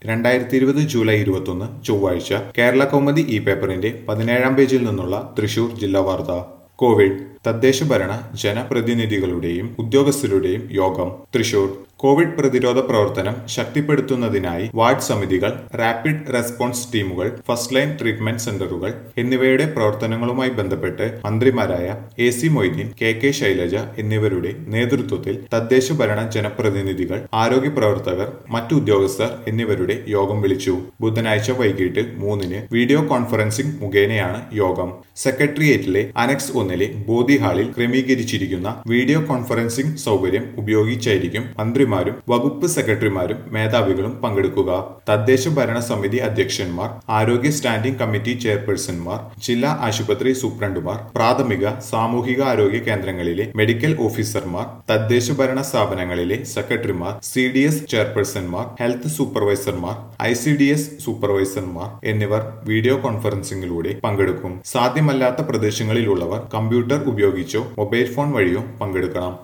രണ്ടായിരത്തി ഇരുപത് ജൂലൈ ഇരുപത്തൊന്ന് ചൊവ്വാഴ്ച കേരള കൗമുദി ഇ പേപ്പറിന്റെ പതിനേഴാം പേജിൽ നിന്നുള്ള തൃശൂർ ജില്ലാ വാർത്ത കോവിഡ് തദ്ദേശ ഭരണ ജനപ്രതിനിധികളുടെയും ഉദ്യോഗസ്ഥരുടെയും യോഗം തൃശൂർ കോവിഡ് പ്രതിരോധ പ്രവർത്തനം ശക്തിപ്പെടുത്തുന്നതിനായി വാർഡ് സമിതികൾ റാപ്പിഡ് റെസ്പോൺസ് ടീമുകൾ ഫസ്റ്റ് ലൈൻ ട്രീറ്റ്മെന്റ് സെന്ററുകൾ എന്നിവയുടെ പ്രവർത്തനങ്ങളുമായി ബന്ധപ്പെട്ട് മന്ത്രിമാരായ A C Moideen K K Shailaja എന്നിവരുടെ നേതൃത്വത്തിൽ തദ്ദേശ ഭരണ ജനപ്രതിനിധികൾ ആരോഗ്യ പ്രവർത്തകർ മറ്റു ഉദ്യോഗസ്ഥർ എന്നിവരുടെ യോഗം വിളിച്ചു ബുധനാഴ്ച വൈകിട്ട് മൂന്നിന് വീഡിയോ കോൺഫറൻസിംഗ് മുഖേനയാണ് യോഗം സെക്രട്ടേറിയറ്റിലെ അനക്സ് ഒന്നിലെ ബോധി ഹാളിൽ ക്രമീകരിച്ചിരിക്കുന്ന വീഡിയോ കോൺഫറൻസിംഗ് സൗകര്യം ഉപയോഗിച്ചായിരിക്കും മന്ത്രിമാരും വകുപ്പ് സെക്രട്ടറിമാരും മേധാവികളും പങ്കെടുക്കുക തദ്ദേശ ഭരണ സമിതി അധ്യക്ഷന്മാർ ആരോഗ്യ സ്റ്റാൻഡിംഗ് കമ്മിറ്റി ചെയർപേഴ്സൺമാർ ജില്ലാ ആശുപത്രി സൂപ്രണ്ടുമാർ പ്രാഥമിക സാമൂഹിക ആരോഗ്യ കേന്ദ്രങ്ങളിലെ മെഡിക്കൽ ഓഫീസർമാർ തദ്ദേശ ഭരണ സ്ഥാപനങ്ങളിലെ സെക്രട്ടറിമാർ സി ഡി എസ് ചെയർപേഴ്സൺമാർ ഹെൽത്ത് സൂപ്പർവൈസർമാർ ഐ സി ഡി എസ് സൂപ്പർവൈസർമാർ എന്നിവർ വീഡിയോ കോൺഫറൻസിംഗിലൂടെ പങ്കെടുക്കും സാധ്യമല്ലാത്ത പ്രദേശങ്ങളിലുള്ളവർ കമ്പ്യൂട്ടർ ഉപയോഗിച്ചോ മൊബൈൽ ഫോൺ വഴിയോ പങ്കെടുക്കണം